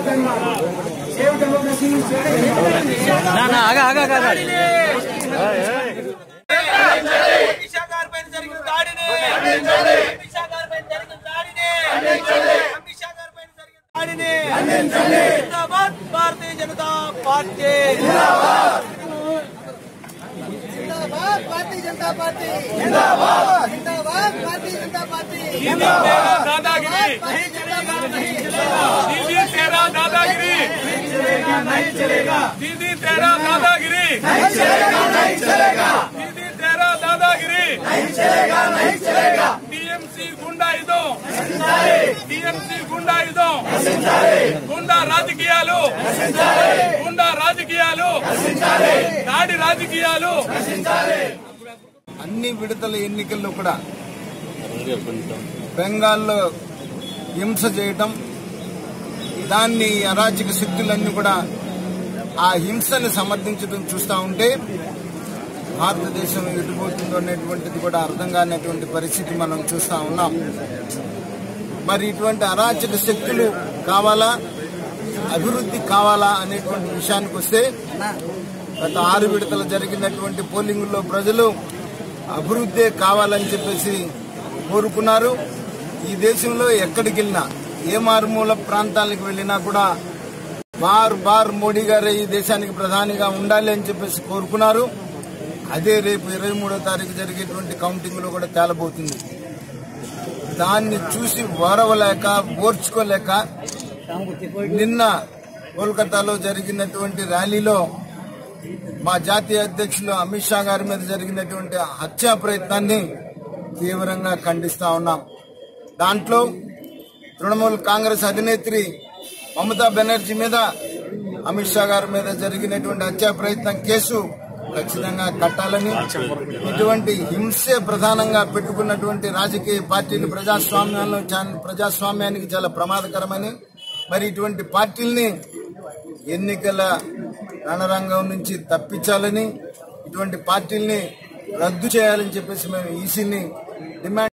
నా నా ఆగా ఆగా ఆగా అమిషా గారి పైన జరిగిన దాడిని అమిషా గారి పైన జరిగిన దాడిని అమిషా గారి పైన జరిగిన దాడిని జిందాబాద్ భారతీయ జనతా పార్టీ जिंदाबाद भारतीय जनता पार्टी जिंदाबाद जिंदाबाद भारतीय जनता पार्टी दादागिरी भारतीय जनता पार्टी दीदी तेरा दादागिरी दीदी तेरा दादागिरी दीदी तेरा दादागिरी टीएमसी गुंडा ఇదో టీఎంసీ గుండా ఇదో గుండా రాజకీయాలు గుండా రాజకీయాలు దాడి రాజకీయాలు అన్ని విడతల ఎన్నికల్లో కూడా బెంగాల్లో హింస చేయటం దాన్ని అరాచక శక్తులన్నీ కూడా ఆ హింసని సమర్థించడం చూస్తూ ఉంటే భారతదేశం ఎటుపోతుందో అనేటువంటిది కూడా అర్థం కానటువంటి పరిస్థితి మనం చూస్తూ ఉన్నాం మరి ఇటువంటి అరాచక శక్తులు కావాలా అభివృద్ధి కావాలా అనేటువంటి విషయానికి వస్తే గత ఆరు విడతలు జరిగినటువంటి పోలింగుల్లో ప్రజలు అభివృద్ధి కావాలని చెప్పేసి కోరుకున్నారు ఈ దేశంలో ఎక్కడికి వెళ్ళినా ఏ మారుమూల ప్రాంతాలకు వెళ్ళినా కూడా బార్ బార్ మోడీ గారే ఈ దేశానికి ప్రధానిగా ఉండాలి అని చెప్పేసి కోరుకున్నారు అదే రేపు ఇరవై మూడో తారీఖు జరిగేటువంటి కౌంటింగ్ లో కూడా తేలబోతుంది దాన్ని చూసి ఓరవలేక ఓర్చుకోలేక నిన్న కోల్కతాలో జరిగినటువంటి ర్యాలీలో మా జాతీయ అధ్యక్షులు అమిత్ షా గారి మీద జరిగినటువంటి హత్యా ప్రయత్నాన్ని తీవ్రంగా ఖండిస్తా ఉన్నాం దాంట్లో తృణమూల్ కాంగ్రెస్ అధినేత్రి మమతా బెనర్జీ మీద అమిత్ షా గారి మీద జరిగినటువంటి హత్యా ప్రయత్నం కేసు ఖచ్చితంగా కట్టాలని ఇటువంటి హింసే ప్రధానంగా పెట్టుకున్నటువంటి రాజకీయ పార్టీలు ప్రజాస్వామ్యంలో చా- ప్రజాస్వామ్యానికి చాలా ప్రమాదకరమని మరి ఇటువంటి పార్టీల్ని ఎన్నికల రణరంగం నుంచి తప్పించాలని ఇటువంటి పార్టీల్ని రద్దు చేయాలని చెప్పేసి మేము ఈసీని డిమాండ్